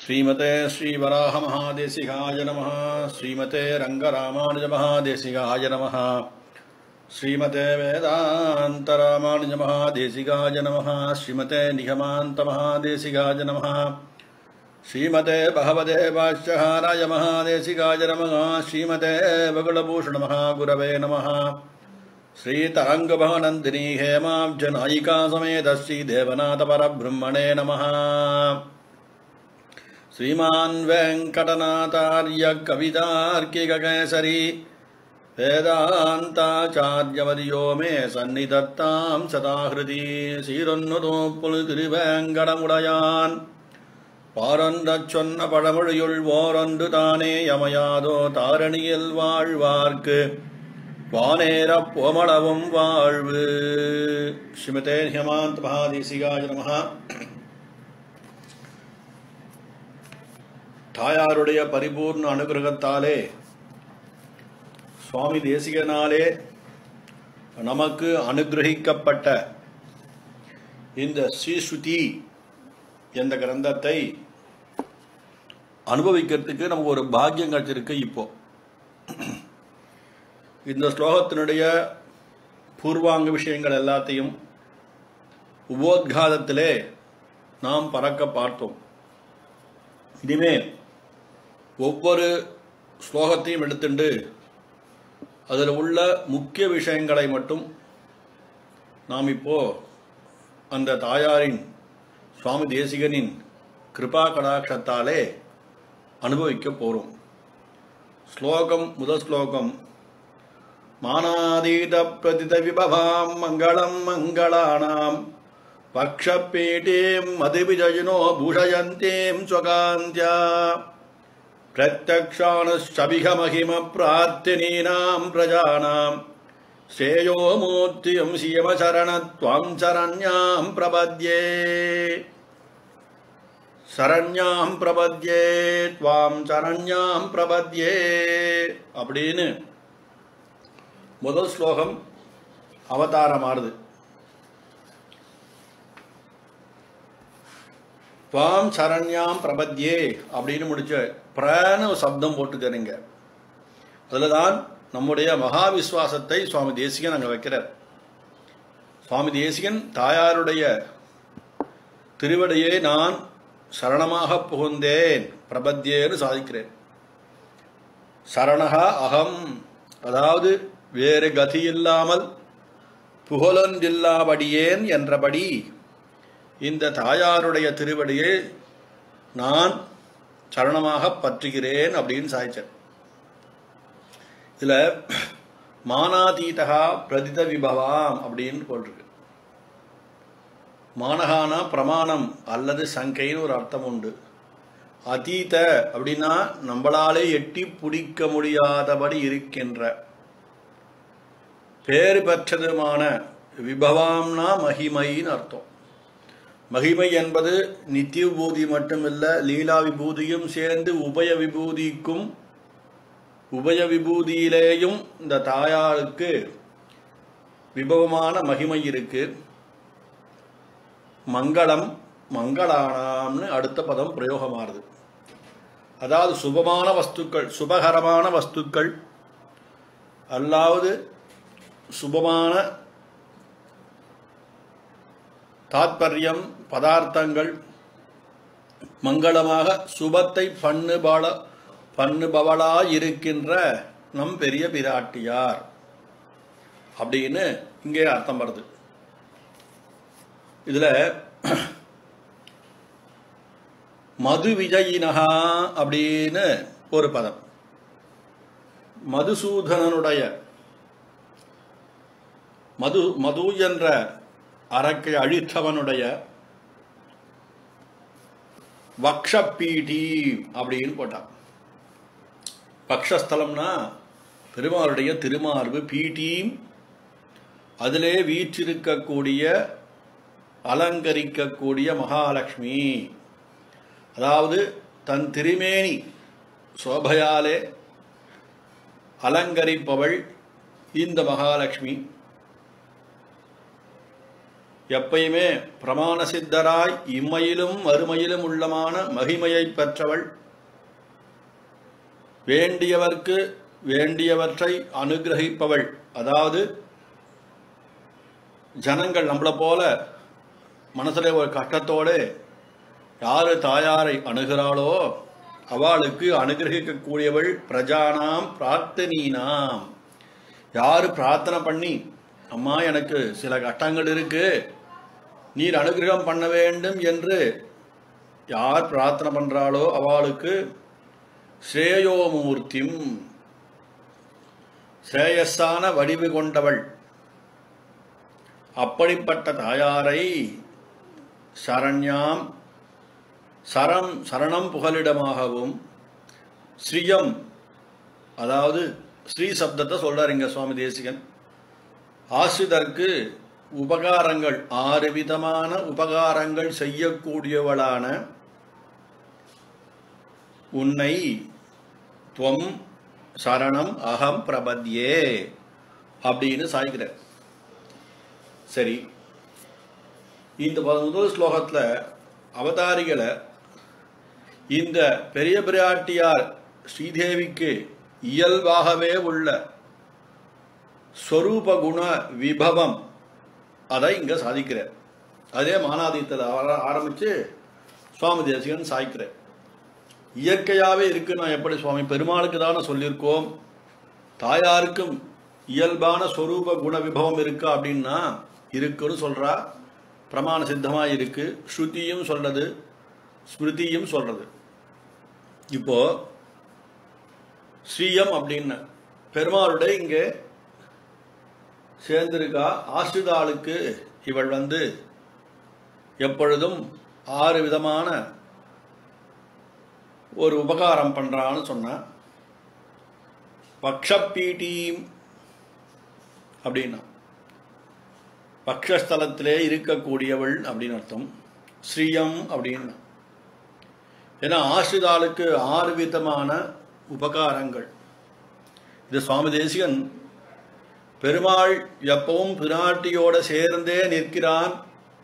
श्रीमते श्रीवराहमहादेशिकाय नमः श्रीमते रङ्गरामानुजमहादेशिकाय नमः श्रीमते वेदान्तरामानुजमहादेशिकाय नमः श्रीमते निगमान्तमहादेशिकाय नमः श्रीमते भगवते वाष्यहाराय महादेशिकाय नमः श्रीमते बगुलभूषणमहागुरवे नमः श्रीतरङ्गभवनन्दिनी हेमाब्जनायिका समेत श्रीदेवनाथपरब्रह्मणे नमः श्रीमान् वेङ्कटनाथार्य कवितार्किककेसरी வேதாந்தாச்சாரியவதியோ மே சந்நிதத்தாம் சதாகிருதி சீரொன்னுதோ புல் திருவேங்கடமுடையான் பாரொன்றச் சொன்ன பழமொழியுள் ஓரொன்று தானே யமையாதோ தாரணியில் வாழ்வார்க்கு வானேரப் போமளவும் வாழ்வு ஸ்ரீமதே ஹேமாந்த் மகாதேசிகாய நமஹா தாயாருடைய பரிபூர்ண அனுகிரகத்தாலே சுவாமி தேசிகனாலே நமக்கு அனுகிரகிக்கப்பட்ட இந்த ஸ்ரீஸ்ருதி என்ற கிரந்தத்தை அனுபவிக்கிறதுக்கு நமக்கு ஒரு பாக்கியம் கிடைச்சிருக்கு இப்போ இந்த ஸ்லோகத்தினுடைய பூர்வாங்க விஷயங்கள் எல்லாத்தையும் உபோத்காதத்திலே நாம் பறக்க பார்த்தோம் இனிமேல் ஒவ்வொரு ஸ்லோகத்தையும் எடுத்துண்டு அதில் உள்ள முக்கிய விஷயங்களை மட்டும் நாம் இப்போ அந்த தாயாரின் சுவாமி தேசிகனின் கிருபா கடாட்சத்தாலே அனுபவிக்க போகிறோம் ஸ்லோகம் முதல் ஸ்லோகம் மானாதீத பிரதித விபவாம் மங்களம் மங்களானாம் பக்ஷப்பீட்டீம் மதுவிஜயினோ பூஷயந்தீம் ஸ்வகாந்தியா प्रत्यक्षाणश्चबिघमहिम प्रार्थिनीनां प्रजानां श्रेयो मूर्तियं शिवशरणत्वां शरण्यां प्रपद्ये शरण्यां प्रपद्ये त्वां शरण्यां प्रपद्ये அப்படின்னு முதல் ஸ்லோகம் அவதாரமாறுது துவாம் சரண்யாம் பிரபத்யே அப்படின்னு முடிச்ச பிரான சப்தம் போட்டுக்கிறீங்க அதில் தான் நம்முடைய மகா விஸ்வாசத்தை சுவாமி தேசிகன் அங்கே வைக்கிறார் சுவாமி தேசிகன் தாயாருடைய திருவடியை நான் சரணமாக புகுந்தேன் பிரபத்தியேன்னு சாதிக்கிறேன் சரணகா அகம் அதாவது வேறு கதி இல்லாமல் புகழொன்றில்லாபடியேன் என்றபடி இந்த தாயாருடைய திருவடியை நான் சரணமாக பற்றுகிறேன் அப்படின்னு சாய்ச்சேன் இதில் மானாதீதகா பிரதித விபவாம் அப்படின்னு போட்டிருக்கு மானகானா பிரமாணம் அல்லது சங்கைன்னு ஒரு அர்த்தம் உண்டு அதீத அப்படின்னா நம்மளாலே எட்டி பிடிக்க முடியாதபடி இருக்கின்ற பேறு பெற்றதுமான விபவாம்னா மகிமைன்னு அர்த்தம் மகிமை என்பது நித்திய விபூதி மட்டுமில்ல லீலா விபூதியும் சேர்ந்து உபய விபூதிக்கும் உபய விபூதியிலேயும் இந்த தாயாருக்கு விபவமான மகிமை இருக்கு மங்களம் மங்களானாம்னு அடுத்த பதம் பிரயோகமாறுது அதாவது சுபமான வஸ்துக்கள் சுபகரமான வஸ்துக்கள் அல்லாவது சுபமான தாத்பரியம் பதார்த்தங்கள் மங்களமாக சுபத்தை பண்ணுபல பண்ணுபவளா இருக்கின்ற நம் பெரிய பிராட்டியார் அப்படின்னு இங்கே அர்த்தம் வருது இதுல மது விஜயினகா அப்படின்னு ஒரு பதம் மதுசூதனனுடைய மது மது என்ற அரக்கை அழித்தவனுடைய வக்ஷப்பீடி அப்படின்னு போட்டான் பக்ஷஸ்தலம்னா பெருமாளுடைய திருமார்பு பீட்டீம் அதிலே வீற்றிருக்கக்கூடிய அலங்கரிக்கக்கூடிய மகாலட்சுமி அதாவது தன் திருமேனி சோபையாலே அலங்கரிப்பவள் இந்த மகாலட்சுமி எப்பயுமே பிரமாண சித்தராய் இம்மையிலும் மறுமையிலும் உள்ளமான மகிமையை பெற்றவள் வேண்டியவர்க்கு வேண்டியவற்றை அனுகிரகிப்பவள் அதாவது ஜனங்கள் நம்மளை போல மனசுல ஒரு கட்டத்தோடு யாரு தாயாரை அணுகிறாளோ அவளுக்கு அனுகிரகிக்கக்கூடியவள் பிரஜானாம் பிரார்த்தனீனாம் யாரு பிரார்த்தனை பண்ணி அம்மா எனக்கு சில கட்டங்கள் இருக்கு நீர் அனுகிரகம் பண்ண வேண்டும் என்று யார் பிரார்த்தனை பண்றாளோ அவளுக்கு ஸ்ரேயோமூர்த்திம் ஸ்ரேயஸான வடிவு கொண்டவள் அப்படிப்பட்ட தாயாரை சரண்யாம் சரம் சரணம் புகலிடமாகவும் ஸ்ரீயம் அதாவது ஸ்ரீ சப்தத்தை சொல்றார் இங்க சுவாமி தேசிகன் ஆசிரியருக்கு உபகாரங்கள் ஆறு விதமான உபகாரங்கள் செய்யக்கூடியவளான உன்னை துவம் சரணம் அகம் பிரபத்யே அப்படின்னு சாய்க்கிறார் சரி இந்த முதல் ஸ்லோகத்தில் அவதாரிகளை இந்த பெரிய பிராட்டியார் ஸ்ரீதேவிக்கு இயல்பாகவே உள்ள ஸ்வரூப குண விபவம் அதை இங்க சாதிக்கிறார் அதே மானாதீத்தில் ஆரம்பிச்சு சுவாமி தேசிகன் சாய்க்கிறார் இயற்கையாகவே இருக்கு நான் எப்படி சுவாமி பெருமாளுக்கு தானே சொல்லியிருக்கோம் தாயாருக்கும் இயல்பான ஸ்வரூப குண விபவம் இருக்கா அப்படின்னா இருக்குன்னு சொல்றா பிரமாண சித்தமா இருக்கு ஸ்ருதியும் சொல்றது ஸ்மிருதியும் சொல்றது இப்போ ஸ்ரீயம் அப்படின்னு பெருமாளுடைய இங்கே சேர்ந்திருக்கா ஆசிரிதாளுக்கு இவள் வந்து எப்பொழுதும் ஆறு விதமான ஒரு உபகாரம் பண்றான்னு சொன்ன பக்ஷப்பீட்டீம் அப்படின்னா பக்ஷஸ்தலத்திலே இருக்கக்கூடியவள் அப்படின்னு அர்த்தம் ஸ்ரீயம் அப்படின்னு ஏன்னா ஆசிரிதாளுக்கு ஆறு விதமான உபகாரங்கள் இது சுவாமி தேசிகன் பெருமாள் எப்பவும் பிராட்டியோட சேர்ந்தே நிற்கிறான்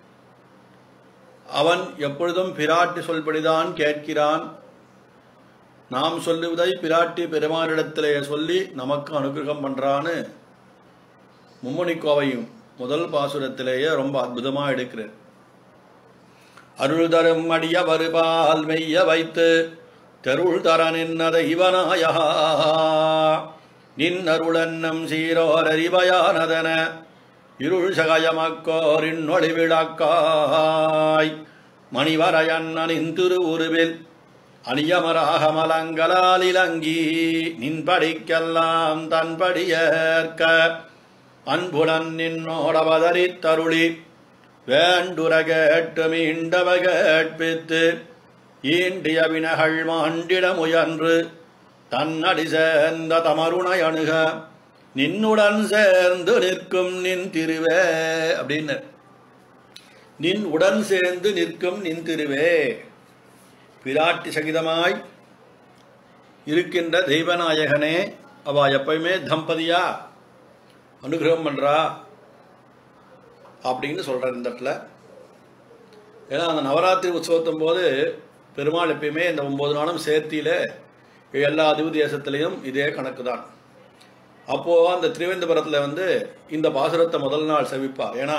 அவன் எப்பொழுதும் பிராட்டி சொல்படிதான் கேட்கிறான் நாம் சொல்லுவதை பிராட்டி பெருமாளிடத்திலே சொல்லி நமக்கு அனுகிரகம் பண்றான்னு மும்மணி கோவையும் முதல் பாசுரத்திலேயே ரொம்ப அற்புதமா எடுக்கிறார் அருள் தரும் அடிய வருபால் மெய்ய வைத்து தெருள் தர நின்னதை இவனாயா நின்னருளன்னம் சீரோர் அறிவயானதன இருள் சகயமக்கோரின் ஒளிவிளக்காய் மணிவரையண்ணனின் திருவுருவில் அணியமராக மலங்களால் இலங்கி நின்படிக்கெல்லாம் தன்படியேற்க அன்புடன் நின்னோடவதறி தருளி வேண்டுர கேட்டு மீண்டவ கேட்பித்து ஈண்டிய வினகள் மாண்டிட முயன்று தன்னடி சேர்ந்த தமருணை அணுக நின்னுடன் சேர்ந்து நிற்கும் நின் திருவே அப்படின்னு நின் உடன் சேர்ந்து நிற்கும் நின் திருவே பிராட்டி சகிதமாய் இருக்கின்ற தெய்வநாயகனே அவ எப்பயுமே தம்பதியா அனுகிரகம் பண்றா அப்படின்னு சொல்றார் இந்த இடத்துல ஏன்னா அந்த நவராத்திரி உற்சவத்தும் போது பெருமாள் எப்பயுமே இந்த ஒன்பது நாளும் சேர்த்தியில எல்லா திவு தேசத்திலையும் இதே கணக்கு தான் அப்போ அந்த திருவேந்தபுரத்தில் வந்து இந்த பாசுரத்தை முதல் நாள் செவிப்பார் ஏன்னா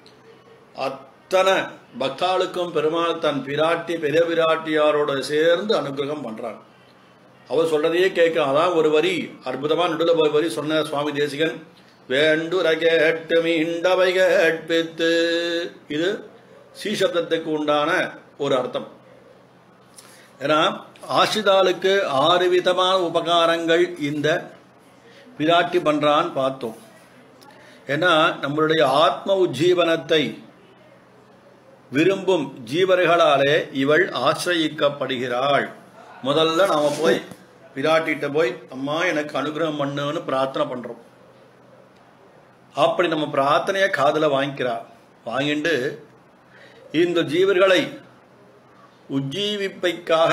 அத்தனை பக்தாளுக்கும் பெருமாள் தன் பிராட்டி பெரிய பிராட்டியாரோட சேர்ந்து அனுகிரகம் பண்றான் அவர் சொல்றதையே கேட்க அதான் ஒரு வரி அற்புதமா நடுவில் ஒரு வரி சொன்ன சுவாமி தேசிகன் வேண்டுர கேட்டு மீண்டவை கேட்பித்து இது சீசப்தத்துக்கு உண்டான ஒரு அர்த்தம் ஏன்னா ஆசிதாளுக்கு ஆறு விதமான உபகாரங்கள் இந்த பிராட்டி பண்றான்னு பார்த்தோம் ஏன்னா நம்மளுடைய ஆத்ம உஜ்ஜீவனத்தை விரும்பும் ஜீவர்களாலே இவள் ஆசிரயிக்கப்படுகிறாள் முதல்ல நாம போய் பிராட்டிட்ட போய் அம்மா எனக்கு அனுகிரகம் பண்ணுன்னு பிரார்த்தனை பண்றோம் அப்படி நம்ம பிரார்த்தனைய காதுல வாங்கிக்கிறா வாங்கிட்டு இந்த ஜீவர்களை உஜ்ஜீவிப்பைக்காக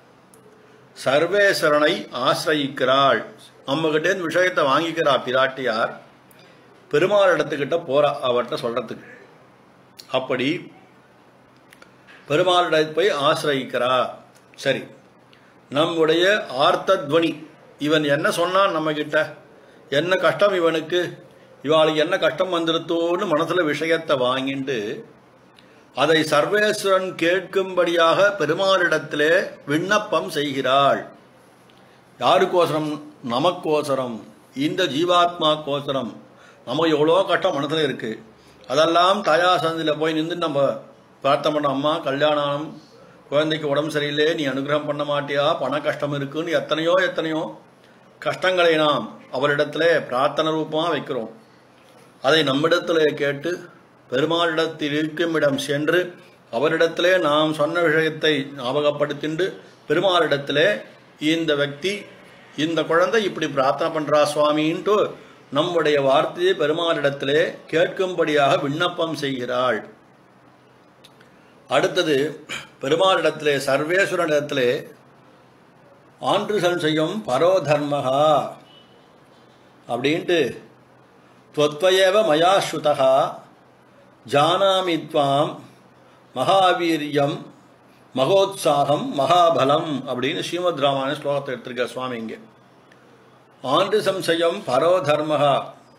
சர்வேஸ்வரனை ஆசிரயிக்கிறாள் நம்ம கிட்டே இந்த விஷயத்தை வாங்கிக்கிறா பிராட்டியார் பெருமாள் இடத்துக்கிட்ட போறா அவர்கிட்ட சொல்றதுக்கு அப்படி பெருமாளிடம் போய் ஆசிரயிக்கிறா சரி நம்முடைய ஆர்த்தத்வனி இவன் என்ன சொன்னான் நம்ம கிட்ட என்ன கஷ்டம் இவனுக்கு இவாளுக்கு என்ன கஷ்டம் வந்துருத்தோன்னு மனசுல விஷயத்தை வாங்கிட்டு அதை சர்வேஸ்வரன் கேட்கும்படியாக பெருமாளிடத்திலே விண்ணப்பம் செய்கிறாள் யாருக்கோசரம் நமக்கோசரம் இந்த ஜீவாத்மா கோசரம் நமக்கு எவ்வளோ கஷ்டம் மனசுல இருக்கு அதெல்லாம் தயாசந்தில் போய் நின்று நம்ம பிரார்த்தனை பண்ண அம்மா கல்யாணம் குழந்தைக்கு உடம்பு சரியில்லை நீ அனுகிரகம் பண்ண மாட்டியா பண கஷ்டம் இருக்குன்னு எத்தனையோ எத்தனையோ கஷ்டங்களை நாம் அவரிடத்துல பிரார்த்தனை ரூபமாக வைக்கிறோம் அதை நம்மிடத்திலே கேட்டு பெருமாளிடத்தில் இருக்கும் இடம் சென்று அவரிடத்திலே நாம் சொன்ன விஷயத்தை ஞாபகப்படுத்திண்டு பெருமாளிடத்திலே இந்த వ్యక్తి இந்த குழந்தை இப்படி பிரார்த்தனை பண்றா சுவாமின்ட்டு நம்முடைய வார்த்தையை பெருமாளிடத்திலே கேட்கும்படியாக விண்ணப்பம் செய்கிறாள் அடுத்தது பெருமாளிடத்திலே சர்வேஸ்வரனிடத்திலே ஆண்டு செய்யும் பரோதர்மகா அப்படின்ட்டு त्वत्वयेव मया श्रुतः जानामि त्वां மகாவீரியம் மகோத்சாகம் மகாபலம் அப்படின்னு ஸ்ரீமத் ராமாயண ஸ்லோகத்தை எடுத்திருக்க சுவாமி இங்கே ஆண்டு சம்சயம் பரோதர்மகா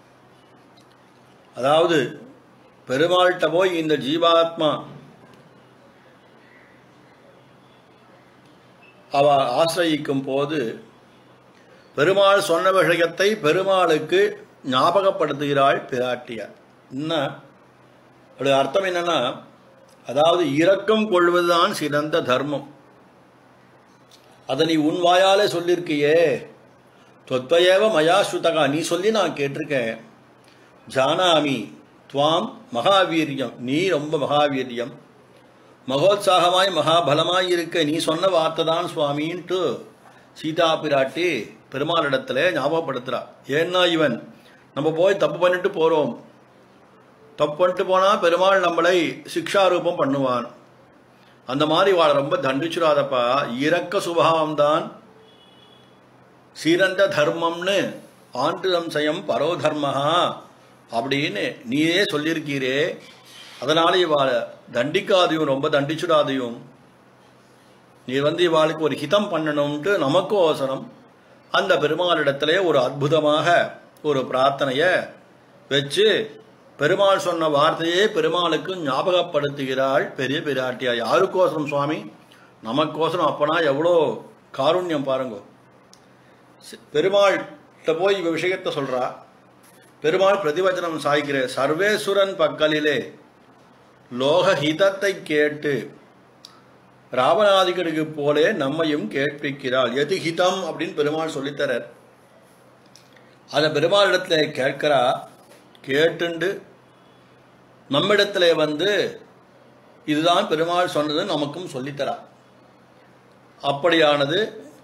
அதாவது பெருமாள்கிட்ட போய் இந்த ஜீவாத்மா அவ ஆசிரயிக்கும் போது பெருமாள் சொன்ன விஷயத்தை பெருமாளுக்கு ஞாபகப்படுத்துகிறாள் பிராட்டியார் என்ன அதோட அர்த்தம் என்னன்னா அதாவது இரக்கம் கொள்வதுதான் சிறந்த தர்மம் அதை நீ உன் வாயாலே சொல்லியிருக்கியே தொத்வயேவ மயா ஸ்ருதகா நீ சொல்லி நான் கேட்டிருக்கேன் ஜானாமி துவாம் மகாவீரியம் நீ ரொம்ப மகாவீரியம் மகோத்சாகமாய் மகாபலமாய் இருக்க நீ சொன்ன வார்த்தை தான் சுவாமின்ட்டு சீதா பிராட்டி பெருமாளிடத்துல ஞாபகப்படுத்துறா ஏன்னா இவன் நம்ம போய் தப்பு பண்ணிட்டு போறோம் தப்பு பண்ணிட்டு போனா பெருமாள் நம்மளை சிக்ஷாரூபம் பண்ணுவான் அந்த மாதிரி வாழ ரொம்ப தண்டிச்சுடாதப்பா இரக்க சுபாவம் தான் சிறந்த தர்மம்னு ஆண்டு சம்சயம் பரோதர்மஹா அப்படின்னு நீயே சொல்லியிருக்கீரே அதனால இவாள தண்டிக்காதையும் ரொம்ப தண்டிச்சுடாதையும் நீ வந்து இவாளுக்கு ஒரு ஹிதம் பண்ணணும்ட்டு நமக்கு அவசரம் அந்த பெருமாளிடத்திலே ஒரு அற்புதமாக ஒரு பிரார்த்தனையை வச்சு பெருமாள் சொன்ன வார்த்தையே பெருமாளுக்கு ஞாபகப்படுத்துகிறாள் பெரிய பிராட்டியா யாருக்கோசரம் சுவாமி நமக்கோசரம் அப்பனா எவ்வளோ காருண்யம் பாருங்க சி- பெருமாள்கிட்ட போய் இவ விஷயத்தை சொல்றா பெருமாள் பிரதிவச்சனம் சாய்க்கிற சர்வேசுரன் பக்கலிலே லோக ஹிதத்தை கேட்டு ராவணாதிகளுக்கு போலே நம்மையும் கேட்பிக்கிறாள் எது ஹிதம் அப்படின்னு பெருமாள் சொல்லித்தரார் அதை பெருமாளிடத்துல கேட்கிறா கேட்டுண்டு நம்மிடத்துல வந்து இதுதான் பெருமாள் சொன்னது நமக்கும் சொல்லித்தரா அப்படியானது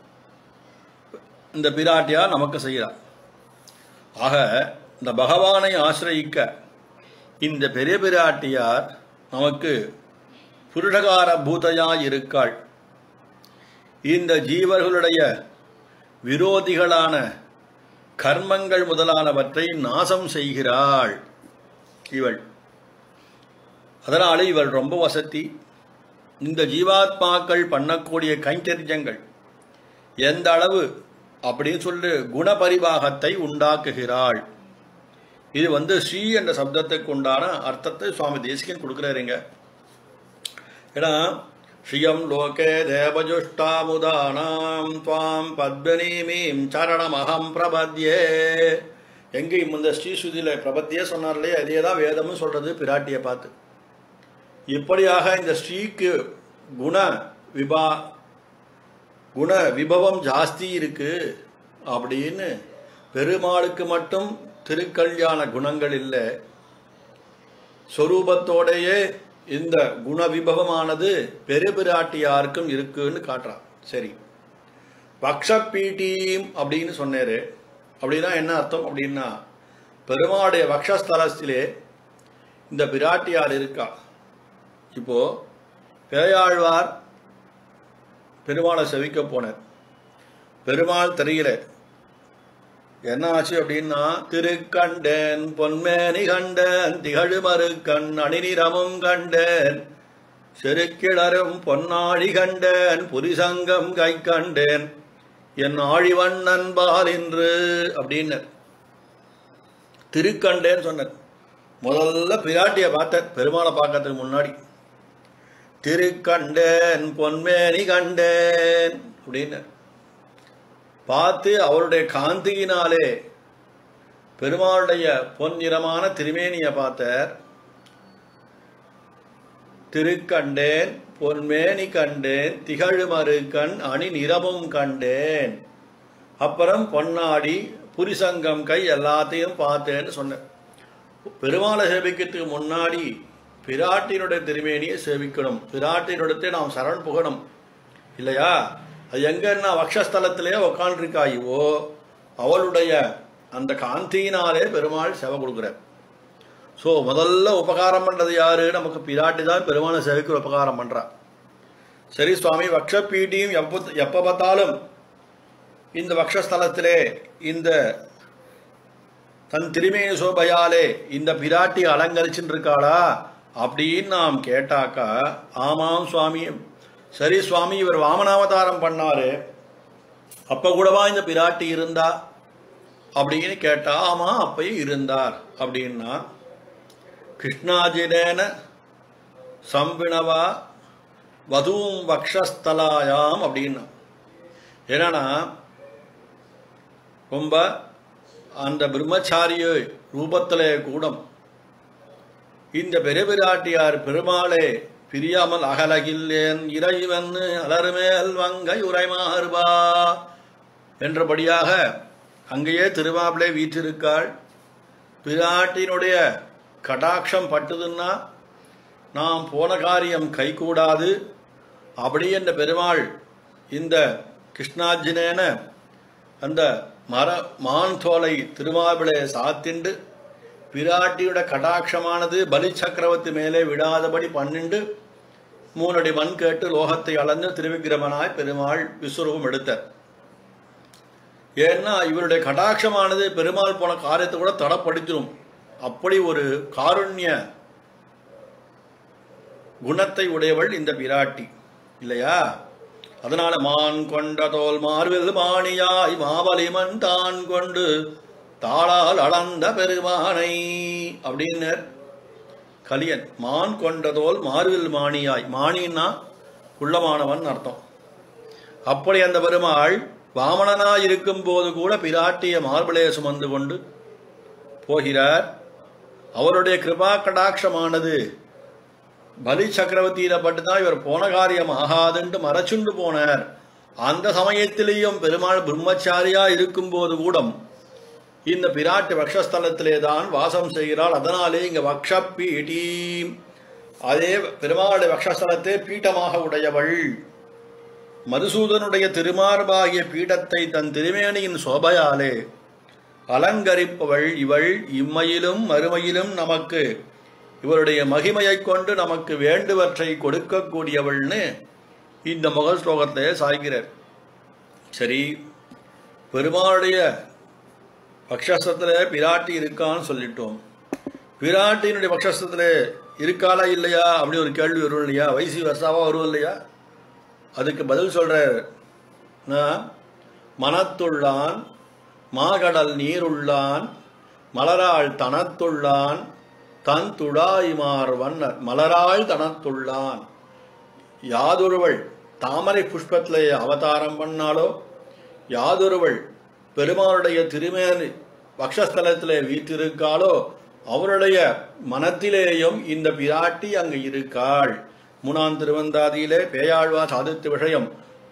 இந்த பிராட்டியார் நமக்கு செய்கிறார் ஆக இந்த பகவானை ஆசிரயிக்க இந்த பெரிய பிராட்டியார் நமக்கு புருஷகார பூதையாய் இருக்காள் இந்த ஜீவர்களுடைய விரோதிகளான கர்மங்கள் முதலானவற்றை நாசம் செய்கிறாள் இவள் அதனால இவள் ரொம்ப வசதி இந்த ஜீவாத்மாக்கள் பண்ணக்கூடிய கைங்கரியங்கள் எந்த அளவு அப்படின்னு சொல்லி குணபரிபாகத்தை உண்டாக்குகிறாள் இது வந்து ஸ்ரீ என்ற சப்தத்துக்கு உண்டான அர்த்தத்தை சுவாமி தேசிகன் கொடுக்குறாருங்க ஏன்னா ஸ்ரீயம் லோகே தேவஜுஷ்டாமுதானாம் துவாம் பத்மனீமீம் சரணமகம் பிரபத்யே எங்கேயும் இந்த ஸ்ரீஸ்ருதியில பிரபத்தியே சொன்னார் இல்லையா அதே தான் வேதமும் சொல்றது பிராட்டியை பார்த்து இப்படியாக இந்த ஸ்ரீக்கு குண விபா குண விபவம் ஜாஸ்தி இருக்கு அப்படின்னு பெருமாளுக்கு மட்டும் திருக்கல்யாண குணங்கள் இல்லை சொரூபத்தோடையே இந்த குண விபவமானது பெருபிராட்டியாருக்கும் இருக்குன்னு காட்டுறான் சரி வக்ஷப்பீட்டீம் அப்படின்னு சொன்னாரு அப்படின்னா என்ன அர்த்தம் அப்படின்னா பெருமாளுடைய வக்ஷஸ்தலத்திலே இந்த பிராட்டியார் இருக்கா இப்போ பேயாழ்வார் பெருமாளை செவிக்க போனார் பெருமாள் தெரியல என்ன ஆச்சு அப்படின்னா திருக்கண்டேன் பொன்மேனி கண்டேன் திகழுமறு கண் அணிநிறமும் கண்டேன் செருக்கிளரும் பொன்னாழி கண்டேன் புரிசங்கம் கை கண்டேன் என் ஆழிவண்ணன் பால் என்று அப்படின்னு திருக்கண்டேன்னு சொன்னார் முதல்ல பிராட்டியை பார்த்தேன் பெருமாளை பார்க்கறதுக்கு முன்னாடி திருக்கண்டேன் பொன்மேனி கண்டேன் அப்படின்னு பார்த்து அவருடைய காந்தியினாலே பெருமாளுடைய பொன்னிறமான திருமேனியை பார்த்தார் திருக்கண்டேன் பொன்மேனி கண்டேன் திகழுமறு கண் அணி நிறமும் கண்டேன் அப்புறம் பொன்னாடி புரிசங்கம் கை எல்லாத்தையும் பார்த்தேன்னு சொன்னேன் பெருமாளை சேவிக்கிறதுக்கு முன்னாடி பிராட்டினுடைய திருமேனியை சேவிக்கணும் பிராட்டினுடத்தை நாம் சரண் புகணும் இல்லையா அது எங்கன்னா வக்ஷஸ்தலத்திலே உக்காண்டிருக்காயுவோ அவளுடைய அந்த காந்தியினாலே பெருமாள் சேவை கொடுக்குறார் ஸோ முதல்ல உபகாரம் பண்றது யாரு நமக்கு பிராட்டி தான் பெருமாளை சேவைக்கு உபகாரம் பண்றா சரி சுவாமி வக்ஷப்பீட்டியும் எப்போ எப்போ பார்த்தாலும் இந்த வக்ஷஸ்தலத்திலே இந்த தன் திருமேனி சோபையாலே இந்த பிராட்டி அலங்கரிச்சுட்டு இருக்காளா அப்படின்னு நாம் கேட்டாக்கா ஆமாம் சுவாமி சரி சுவாமி இவர் வாமனாவதாரம் பண்ணாரு அப்ப கூடவா இந்த பிராட்டி இருந்தா அப்படின்னு கேட்டா ஆமா அப்பயும் இருந்தார் அப்படின்னா கிருஷ்ணாஜினேன சம்பிணவா வதூம் வக்ஷஸ்தலாயாம் அப்படின்னா என்னன்னா ரொம்ப அந்த பிரம்மச்சாரிய ரூபத்திலே கூடம் இந்த பெருபிராட்டியார் பெருமாளே பிரியாமல் அகலகில்லேன் இறைவன் அலருமேல் வங்கை உரைமாறுபா என்றபடியாக அங்கேயே திருமாப்பிளே வீற்றிருக்காள் பிராட்டினுடைய கடாட்சம் பட்டுதுன்னா நாம் போன காரியம் கைகூடாது அப்படி என்ற பெருமாள் இந்த கிருஷ்ணார்ஜுனேன அந்த மர மான் தோலை திருமாவிளை சாத்திண்டு பிராட்டியோட கடாட்சமானது பலி சக்கரவர்த்தி மேலே விடாதபடி பன்னிண்டு மூணடி மண் கேட்டு லோகத்தை அளந்து திருவிக்கிரமனாய் பெருமாள் விஸ்வரூபம் எடுத்தார் ஏன்னா இவருடைய கடாட்சமானது பெருமாள் போன காரியத்தை கூட தடப்படுத்திடும் அப்படி ஒரு காருண்ய குணத்தை உடையவள் இந்த பிராட்டி இல்லையா அதனால மான் கொண்ட தோல் மார்பில் மாணியாய் மாவலிமன் தான் கொண்டு தாளால் அளந்த பெருமானை அப்படின்னர் கலியன் மான் கொண்டதோல் மார்பில் மாணியாய் மாணின்னா குள்ளமானவன் அர்த்தம் அப்படி அந்த பெருமாள் வாமனனாய் இருக்கும் போது கூட பிராட்டிய மார்பிளே சுமந்து கொண்டு போகிறார் அவருடைய கிருபா கடாட்சமானது பலி சக்கரவர்த்தியில பட்டுதான் இவர் போன காரியம் ஆகாதுன்ட்டு மறைச்சுண்டு போனார் அந்த சமயத்திலேயும் பெருமாள் பிரம்மச்சாரியா இருக்கும் போது கூட இந்த பிராட்டி வக்ஷஸ்தலத்திலே தான் வாசம் செய்கிறாள் அதனாலே இங்க வக்ஷப்பீட்டி அதே பெருமாளுடைய வக்ஷஸ்தலத்தை பீட்டமாக உடையவள் மதுசூதனுடைய திருமார்பாகிய பீடத்தை தன் திருமேனியின் சோபையாலே அலங்கரிப்பவள் இவள் இம்மையிலும் மறுமையிலும் நமக்கு இவருடைய மகிமையைக் கொண்டு நமக்கு வேண்டுவற்றை கொடுக்கக்கூடியவள்னு இந்த முகல் ஸ்லோகத்தை சாய்கிறார் சரி பெருமாளுடைய பக்ஷஸ்தத்தில் பிராட்டி இருக்கான்னு சொல்லிட்டோம் பிராட்டியினுடைய பக்ஷஸ்தத்தில் இருக்காளா இல்லையா அப்படி ஒரு கேள்வி வரும் இல்லையா வயசு வருஷாவா வரும் இல்லையா அதுக்கு பதில் சொல்றார் நான் மனத்துள்ளான் மாகடல் நீருள்ளான் மலராள் தனத்துள்ளான் தன் துடாய்மார் வண்ணர் மலராள் தனத்துள்ளான் யாதொருவள் தாமரை புஷ்பத்திலே அவதாரம் பண்ணாலோ யாதொருவள் பெருமாளுடைய திருமேனி பக்ஷஸ்தலத்திலே வீற்றிருக்காளோ அவருடைய மனத்திலேயும் இந்த பிராட்டி அங்கு இருக்காள் மூணாம் திருவந்தாதியிலே பேயாழ்வா சாதித்த விஷயம்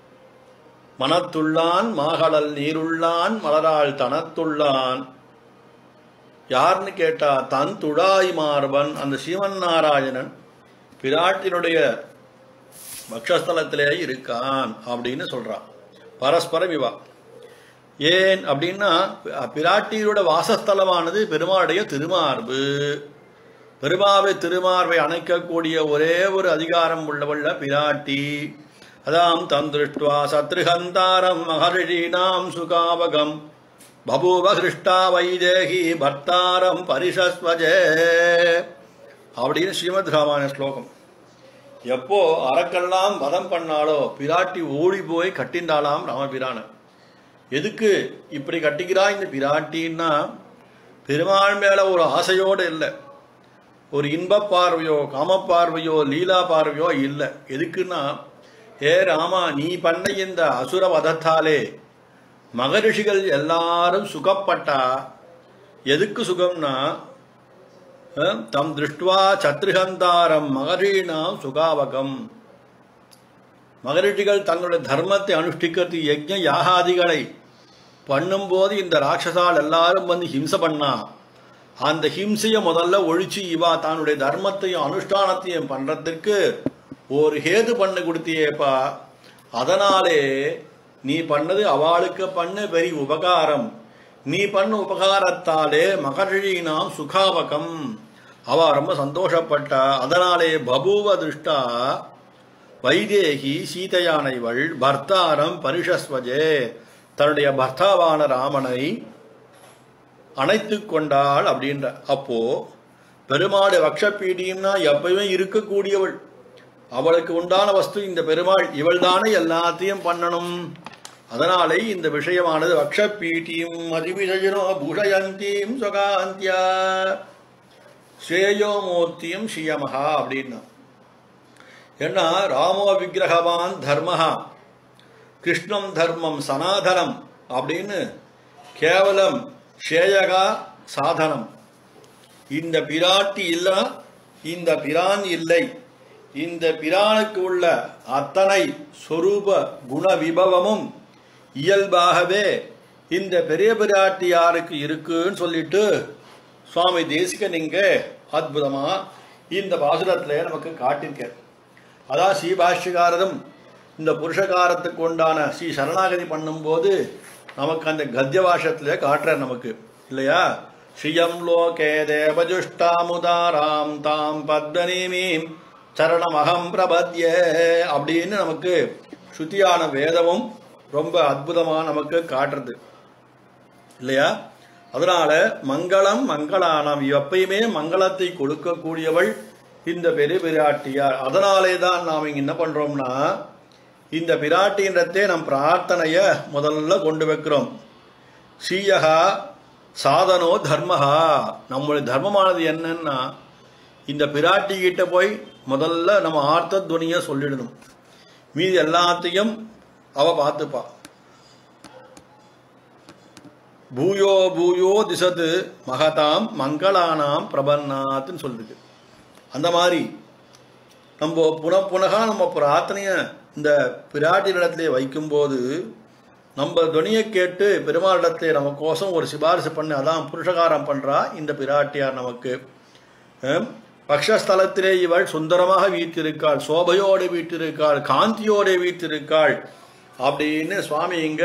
மனத்துள்ளான் மாகடல் நீருள்ளான் மலராள் தனத்துள்ளான் யாருன்னு கேட்டா தன் துடாய் மார்பன் அந்த சிவன் நாராயணன் பிராட்டினுடைய பக்ஷஸ்தலத்திலே இருக்கான் அப்படின்னு சொல்றான் பரஸ்பர விவா ஏன் அப்படின்னா பிராட்டியோட வாசஸ்தலமானது பெருமாளுடைய திருமார்பு பெருமாவை திருமார்பை அணைக்கக்கூடிய ஒரே ஒரு அதிகாரம் உள்ளவள்ள பிராட்டி அதாம் தந்திருஷ்டுவா சத்ருகந்தாரம் மகர்ஷீனாம் சுகாவகம் பபூவ ஹிருஷ்டா வைதேகி பர்த்தாரம் பரிசஸ்வஜே அப்படின்னு ஸ்ரீமத் ராமாயண ஸ்லோகம் எப்போ அரக்கெல்லாம் வதம் பண்ணாலோ பிராட்டி ஓடி போய் கட்டிண்டாளாம் ராமபிரான எதுக்கு இப்படி கட்டிக்கிறா இந்த பிராட்டின்னா பெருமாள் மேல ஒரு ஆசையோடு இல்லை ஒரு இன்ப பார்வையோ காம பார்வையோ லீலா பார்வையோ இல்லை எதுக்குன்னா ஏ ராமா நீ பண்ண இந்த அசுர வதத்தாலே மகரிஷிகள் எல்லாரும் சுகப்பட்டா எதுக்கு சுகம்னா அஹ், தம் திருஷ்டுவா சத்ருகந்தாரம் மகரீணாம் சுகாவகம் மகரிஷிகள் தங்களுடைய தர்மத்தை அனுஷ்டிக்கிறது யஜ்ஞ யாகாதிகளை பண்ணும்போது இந்த ராட்சசால் எல்லாரும் வந்து ஹிம்சை பண்ணா அந்த ஹிம்சையை முதல்ல ஒழிச்சு இவா தன்னுடைய தர்மத்தையும் அனுஷ்டானத்தையும் பண்றதுக்கு ஒரு ஹேது பண்ணு கொடுத்தியேப்பா அதனாலே நீ பண்ணது அவளுக்கு பண்ண பெரிய உபகாரம் நீ பண்ண உபகாரத்தாலே மகர்ஷினாம் சுகாவகம் அவ ரொம்ப சந்தோஷப்பட்டா அதனாலே பபூவ திருஷ்டா வைதேகி சீதையானைவள் பர்த்தாரம் பரிஷஸ்வஜே தன்னுடைய பர்த்தாவான ராமனை அணைத்து கொண்டாள் அப்படின்ற அப்போ பெருமாள் வக்ஷப்பீடியம்னா எப்பயுமே இருக்கக்கூடியவள் அவளுக்கு உண்டான வஸ்து இந்த பெருமாள் இவள் தானே எல்லாத்தையும் பண்ணணும் அதனாலே இந்த விஷயமானது வக்ஷப்பீட்டியும் அதிவிஷயனோ பூஷயந்தீம் சுகாந்தியா ஸ்ரேயோமூர்த்தியும் ஸ்ரீயமஹா அப்படின்னா ஏன்னா ராமோ விக்கிரகவான் தர்மஹா கிருஷ்ணம் தர்மம் சனாதனம் அப்படின்னு கேவலம் ஷேயகா சாதனம் இந்த பிராட்டி இல்ல இந்த பிரான் இல்லை இந்த பிரானுக்கு உள்ள அத்தனை சொரூப குண விபவமும் இயல்பாகவே இந்த பெரிய பிராட்டியாருக்கு இருக்குன்னு சொல்லிட்டு சுவாமி தேசிகன் இங்க அற்புதமா இந்த பாசுரத்துல நமக்கு காட்டியிருக்கார் அதான் ஸ்ரீபாஷ்யகாரரும் இந்த புருஷகாரத்துக்கு உண்டான ஸ்ரீ சரணாகதி பண்ணும்போது நமக்கு அந்த கத்திய பாஷத்துல காட்டுறார் நமக்கு இல்லையா ஸ்ரீயம் லோகே தேவஜுஷ்டாமுதாராம் தாம் பத்மனீமீம் சரணமகம் பிரபத்ய அப்படின்னு நமக்கு ஸ்ருதியான வேதமும் ரொம்ப அற்புதமா நமக்கு காட்டுறது இல்லையா அதனால மங்களம் மங்களானம் எப்பயுமே மங்களத்தை கொடுக்கக்கூடியவள் இந்த பெரிய பிராட்டியார் அதனாலே தான் நாம் இங்க என்ன பண்றோம்னா இந்த பிராட்டின்றதே நம் பிரார்த்தனைய முதல்ல கொண்டு வைக்கிறோம் ஸ்ரீயகா சாதனோ தர்மஹா நம்முடைய தர்மமானது என்னன்னா இந்த பிராட்டி கிட்ட போய் முதல்ல நம்ம ஆர்த்த துணிய சொல்லிடணும் மீதி எல்லாத்தையும் அவ பார்த்துப்பா பூயோ பூயோ திசது மகதாம் மங்களானாம் பிரபன்னாத்துன்னு சொல்லுது அந்த மாதிரி நம்ம புன புனகா நம்ம பிரார்த்தனைய இந்த பிராட்டியிடத்திலே வைக்கும்போது நம்ம துணியை கேட்டு பெருமாளிடத்திலே நம்ம கோசம் ஒரு சிபாரிசு பண்ணி அதான் புருஷகாரம் பண்றா இந்த பிராட்டியார் நமக்கு ஹம், பக்ஷஸ்தலத்திலே இவள் சுந்தரமாக வீற்றிருக்காள் சோபையோடு வீற்றிருக்காள் காந்தியோடு வீற்றிருக்காள் அப்படின்னு சுவாமி இங்க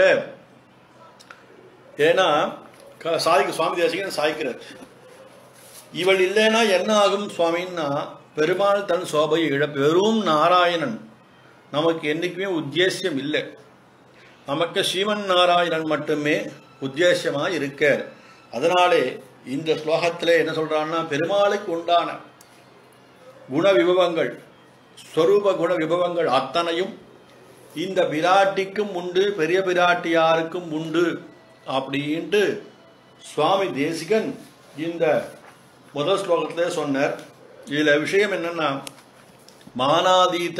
ஏன்னா க- சாதிக்க சுவாமி தேசிகன் சாய்க்கிறார் இவள் இல்லைன்னா என்ன ஆகும் சுவாமின்னா பெருமாள் தன் சோபையை இழப்பு வெறும் நாராயணன் நமக்கு என்னைக்குமே உத்தேசியம் இல்லை நமக்கு ஸ்ரீமன் நாராயணன் மட்டுமே உத்தேசியமா இருக்கார் அதனாலே இந்த ஸ்லோகத்திலே என்ன சொல்றான்னா பெருமாளுக்கு உண்டான குண விபவங்கள் ஸ்வரூப குண விபவங்கள் அத்தனையும் இந்த பிராட்டிக்கும் உண்டு பெரிய பிராட்டியாருக்கும் உண்டு அப்படின்ட்டு சுவாமி தேசிகன் இந்த முதல் ஸ்லோகத்திலே சொன்னார் இதுல விஷயம் என்னன்னா மானாதீத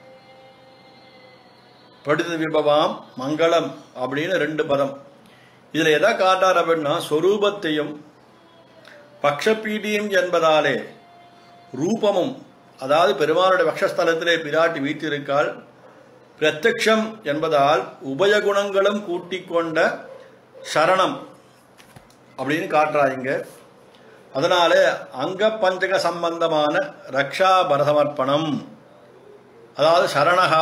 படித விபவாம் மங்களம் அப்படின்னு ரெண்டு பதம் இதுல எதை காட்டார் அப்படின்னா ஸ்வரூபத்தையும் பக்ஷபீடியம் என்பதாலே ரூபமும் அதாவது பெருமாளுடைய பக்ஷஸ்தலத்திலே பிராட்டி வீட்டிருக்காள் பிரத்யக்ஷம் என்பதால் உபயகுணங்களும் கூட்டிக் கொண்ட சரணம் அப்படின்னு காட்டுறாங்க அதனால அங்க பஞ்சக சம்பந்தமான ரக்ஷா பரதமர்ப்பணம் அதாவது சரணகா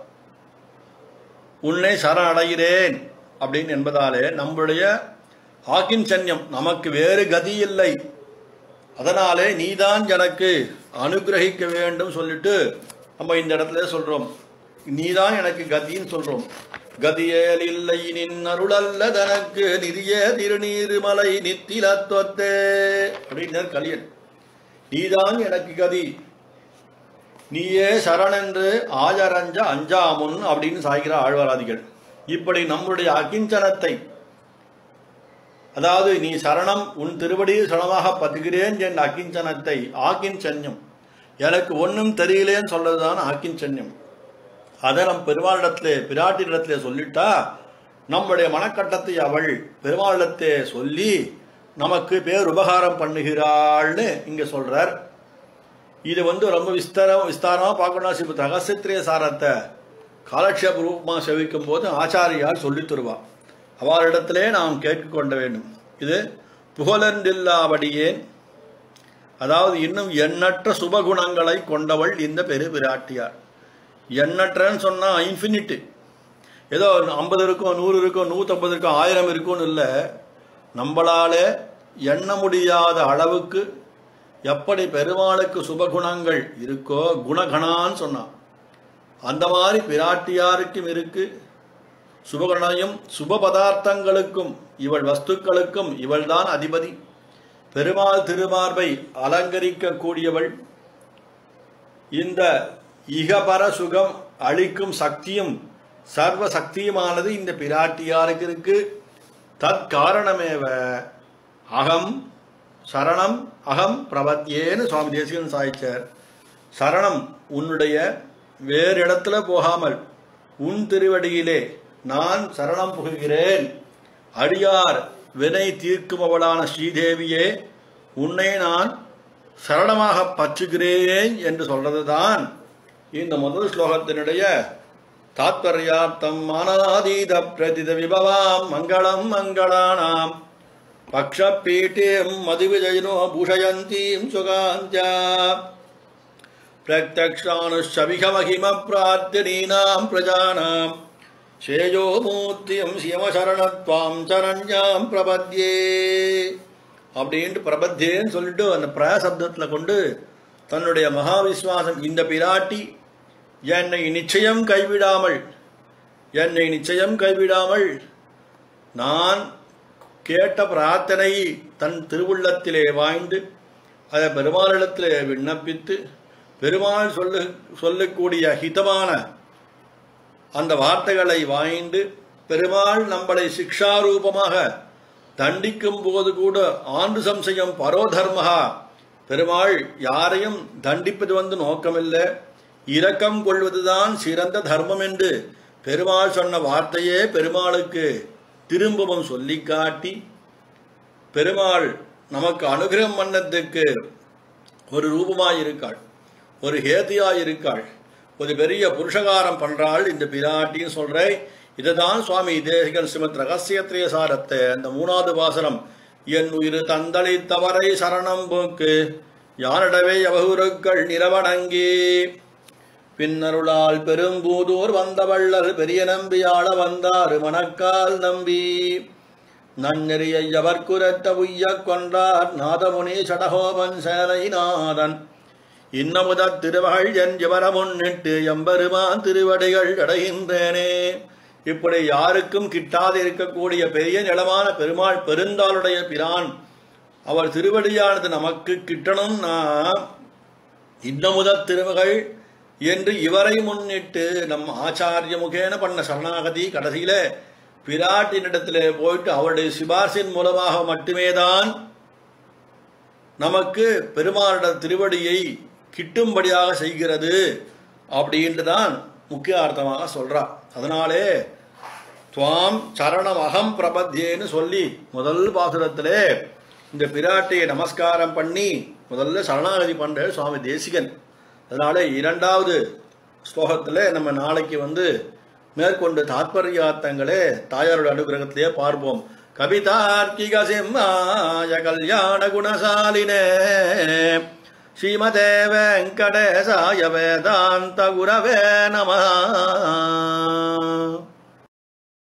உன்னை சரணடைகிறேன் அப்படின்னு என்பதாலே நம்முடைய ஆக்கிஞ்சன்யம் நமக்கு வேறு கதி இல்லை அதனாலே நீதான் எனக்கு அனுகிரகிக்க வேண்டும் சொல்லிட்டு நம்ம இந்த இடத்துல சொல்றோம் நீதான் எனக்கு கதின்னு சொல்றோம் கதியேல் இல்லை நின் அருளல்ல தனக்கு நிதிய திருநீருமலை நித்திலத்துவத்தே அப்படின்னார் கலியன் நீதான் எனக்கு கதி நீயே சரணென்று ஆஜரஞ்ச அஞ்சாமுன் அப்படின்னு சாய்கிற ஆழ்வாராதிகள் இப்படி நம்முடைய அகிஞ்சனத்தை அதாவது நீ சரணம் உன் திருவடியில் சரணமாக பத்துகிறேன் என்ற அகிஞ்சனத்தை ஆக்கிஞ்சன்யம் எனக்கு ஒன்றும் தெரியலேன்னு சொல்றதுதான் ஆக்கிஞ்சன்யம் அதை நம் பெருமாளிடத்திலே பிராட்டியிடத்திலே சொல்லிட்டா நம்முடைய மனக்கட்டத்தை அவள் பெருமாளிடத்தே சொல்லி நமக்கு பேர் உபகாரம் பண்ணுகிறாள்னு இங்க சொல்றார் இது வந்து ரொம்ப விஸ்தாரம் விஸ்தாரமாக பார்க்கணும் சிவ ரகசியத்திரிய சாரத்தை காலக்ஷேப ரூபமாக செவிக்கும் போது ஆச்சாரியார் சொல்லித் தருவா அவரிடத்திலே நாம் கேட்டுக்கொள்ள வேண்டும் இது புகழன்றில்லாபடியேன் அதாவது இன்னும் எண்ணற்ற சுபகுணங்களை கொண்டவள் இந்த பெரு பிராட்டியார் எண்ணற்றன்னு சொன்னா இன்ஃபினிட்டு ஏதோ ஐம்பது இருக்கும் நூறு இருக்கும் நூற்றம்பது இருக்கும் ஆயிரம் இருக்கும்னு இல்லை நம்மளாலே எண்ண முடியாத அளவுக்கு எப்படி பெருமாளுக்கு சுபகுணங்கள் இருக்கோ குணகணான்னு சொன்னான் அந்த மாதிரி பிராட்டியாருக்கும் இருக்கு சுபகுணையும் சுப பதார்த்தங்களுக்கும் இவள் வஸ்துக்களுக்கும் இவள்தான் அதிபதி பெருமாள் திருமார்பை அலங்கரிக்க கூடியவள் இந்த இகபர சுகம் அளிக்கும் சக்தியும் சர்வ சக்தியுமானது இந்த பிராட்டியாருக்கு இருக்கு தற்காரணமேவ அகம் சரணம் அகம் பிரபத்தியேன்னு சுவாமி தேசிகன் சாய்ச்சார் சரணம் உன்னுடைய வேறு இடத்துல போகாமல் உன் திருவடியிலே நான் சரணம் புகுகிறேன் அடியார் வினை தீர்க்குமவளான ஸ்ரீதேவியே உன்னை நான் சரணமாக பற்றுகிறேன் என்று சொல்றதுதான் இந்த முதல் ஸ்லோகத்தினுடைய தாத்பர்யார்த்தம் மானாதீத பிரதித விபவாம் மங்களம் மங்களானாம் பக்ஷபீட்டிம் மதுவிஜயினோ பூஷயந்தீம் சுகாந்தியா பிரத்யக்ஷானுஷபிகமகிம பிரார்த்தனீனாம் பிரஜானாம் சேயோ மூர்த்தியம் சிவசரணத்வாம் சரண்யாம் பிரபத்யே அப்படின்ட்டு பிரபத்தியேன்னு சொல்லிட்டு அந்த பிரசப்தத்தில் கொண்டு தன்னுடைய மகாவிஸ்வாசம் இந்த பிராட்டி என்னை நிச்சயம் கைவிடாமல் என்னை நிச்சயம் கைவிடாமல் நான் கேட்ட பிரார்த்தனை தன் திருவுள்ளத்திலே வாய்ந்து அதை பெருமாளிடத்திலே விண்ணப்பித்து பெருமாள் சொல்லு சொல்லக்கூடிய ஹிதமான அந்த வார்த்தைகளை வாய்ந்து பெருமாள் நம்மளை சிக்ஷாரூபமாக தண்டிக்கும் போது கூட ஆண்டு சம்சயம் பரோதர்மகா பெருமாள் யாரையும் தண்டிப்பது வந்து நோக்கமில்லை இரக்கம் கொள்வதுதான் சிறந்த தர்மம் என்று பெருமாள் சொன்ன வார்த்தையே பெருமாளுக்கு திரும்பவும் சொல்லி காட்டி பெருமாள் நமக்கு அனுகிரகம் பண்ணத்துக்கு ஒரு ரூபமாய் இருக்காள் ஒரு ஹேதியாய் இருக்காள் ஒரு பெரிய புருஷகாரம் பண்றாள் இந்த பிராட்டின்னு சொல்றேன் இதுதான் சுவாமி தேசிகன் ஸ்ரீமத் ரகசியத்திரிய சாரத்தை அந்த மூணாவது வாசனம் என் உயிர் தந்தளி தவறை சரணம் போக்கு யானிடவே அவகுருக்கள் நிலவடங்கி பின்னருளால் பெரும்பூதூர் வந்தவள்ளல் பெரிய நம்பியாள வந்தாறு மணக்கால் நம்பி நன்னெறியை அவர் குரத்த உய்யக் கொண்டார் நாதமுனி சடகோபன் சேலை நாதன் இன்னமுத திருமகள் என் ஜவர முன்னிட்டு எம்பெருமான் திருவடிகள் அடைகின்றேனே இப்படி யாருக்கும் கிட்டாது இருக்கக்கூடிய பெரிய நிலமான பெருமாள் பெருந்தாளுடைய பிரான் அவர் திருவடியானது நமக்கு கிட்டணும்னா இன்னமுத திருமகள் என்று இவரை முன்னிட்டு நம் ஆச்சாரிய முகேன பண்ண சரணாகதி கடைசியில பிராட்டினிடத்திலே போயிட்டு அவருடைய சிபார்சின் மூலமாக மட்டுமேதான் நமக்கு பெருமாளிட திருவடியை கிட்டும்படியாக செய்கிறது அப்படின்ட்டு தான் முக்கிய அர்த்தமாக சொல்றா அதனாலே துவாம் சரணம் அகம் பிரபத்தியேன்னு சொல்லி முதல் பாசுரத்திலே இந்த பிராட்டியை நமஸ்காரம் பண்ணி முதல்ல சரணாகதி பண்ற சுவாமி தேசிகன் அதனால இரண்டாவது ஸ்லோகத்தில் நம்ம நாளைக்கு வந்து மேற்கொண்டு தாத்பரியார்த்தங்களே தாயாரோட அனுகிரகத்திலேயே பார்ப்போம் கவிதார்க்கிக சிம்மாய கல்யாண குணசாலினே ஸ்ரீமதே வெங்கடேசாய வேதாந்த குரவே நம